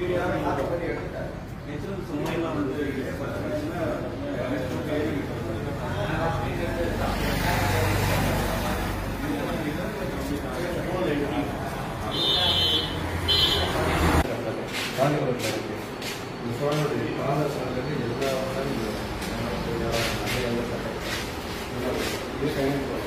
காஞ்சிபுரத்தில் இருக்கு இந்த சோழனுடைய பாத சார்ந்தது எல்லா வகையும் இது கையில் போகிறோம்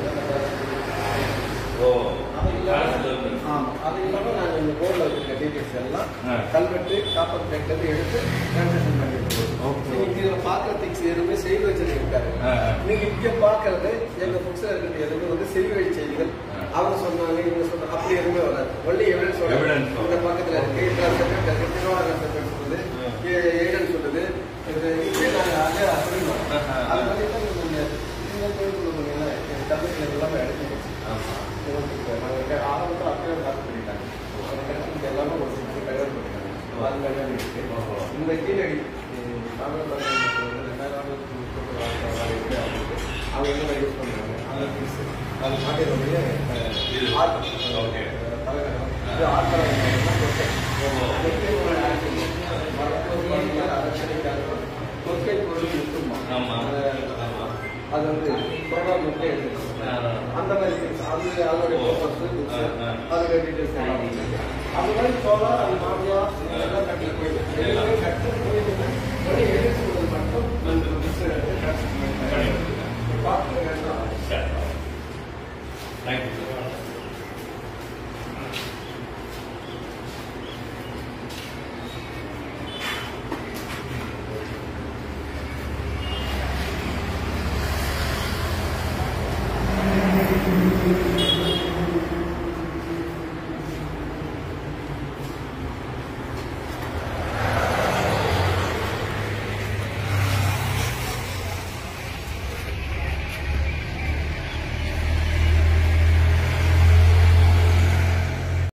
ஓ காலேஜ்ல இருந்து ஆமாம் அது இல்லாமல் நாங்கள் இந்த போர்டில் வச்சுருக்க டீட்டெயில்ஸ் டீடைல்ஸ் எல்லாம் ஆ. கல்வெட்டு காப்பர் பிளேட்ல இருந்து எடுத்து கன்ஸ்ட்ரக்ஷன் பண்ணிருக்கோம் Okay. நீங்க இதுல பாக்குற திங்ஸ் எதுவுமே செய்தி வச்சது இருக்காரு ஆ, ஆ. நீங்க இங்க பாக்குறது எங்க புக்ஸ்ல இருக்கிறது எதுவுமே வந்து செய்தி வழி செய்திகள் ஆ. அவங்க சொன்னாங்க இவங்க சொன்னாங்க அப்படி எதுவுமே வராது ஒன்லி எவிடன்ஸ் Evidence இந்த பக்கத்துல இருக்கு இந்த செப்பரேட் இருக்கு திருவாரூர் செப்பரேட் சொல்லுது ஆ. ஏடன் சொல்லுது இது இப்படி நாங்க அங்கே அப்படின்னோம் ஆஹா. அது மாதிரி தான் நீங்க இந்த கோயிலுக்குள்ள போனீங்கன்னா எங்க தமிழ்ல எல்லாமே எடுத்து வச்சு ஆமா. நாங்கள் ஆரம்பத்தில் அப்படியே காசு பண்ணிட்டாங்க அந்த கணக்கு எல்லாமே ஒரு சிக்ஸ் கவர் பண்ணிட்டாங்க அது மாதிரி இருக்கு ஓஹோ. இந்த கீழடி தாமிரபரணி ரெண்டாயிரம் அவங்க என்ன யூஸ் பண்ணுறாங்க அந்த பீஸ் அது மாட்டினுடைய இது. Art Okay. தலைநகரம் இது ஆர்ட் தலைநகரம் கொற்கை ஓஹோ. கொற்கையோட ஆக்டிங் மரத்தூர் பண்ணல அரசனைக்காக கொற்கை பொருள் முத்துமா ஆமா. அது- ஆமா. அது வந்து ப்ரோக்ராம் வந்து எடுத்துருக்கோம் ஆ. அந்த மாதிரி things. அது அதோட ஓ. purpose, books, ஆ, ஆ. அதோட details எல்லாம் இருக்கு. அது மாதிரி சோலார் அது மாமியா இதெல்லாம் கட்டி போயிருக்கு எல்லாமே கட்டு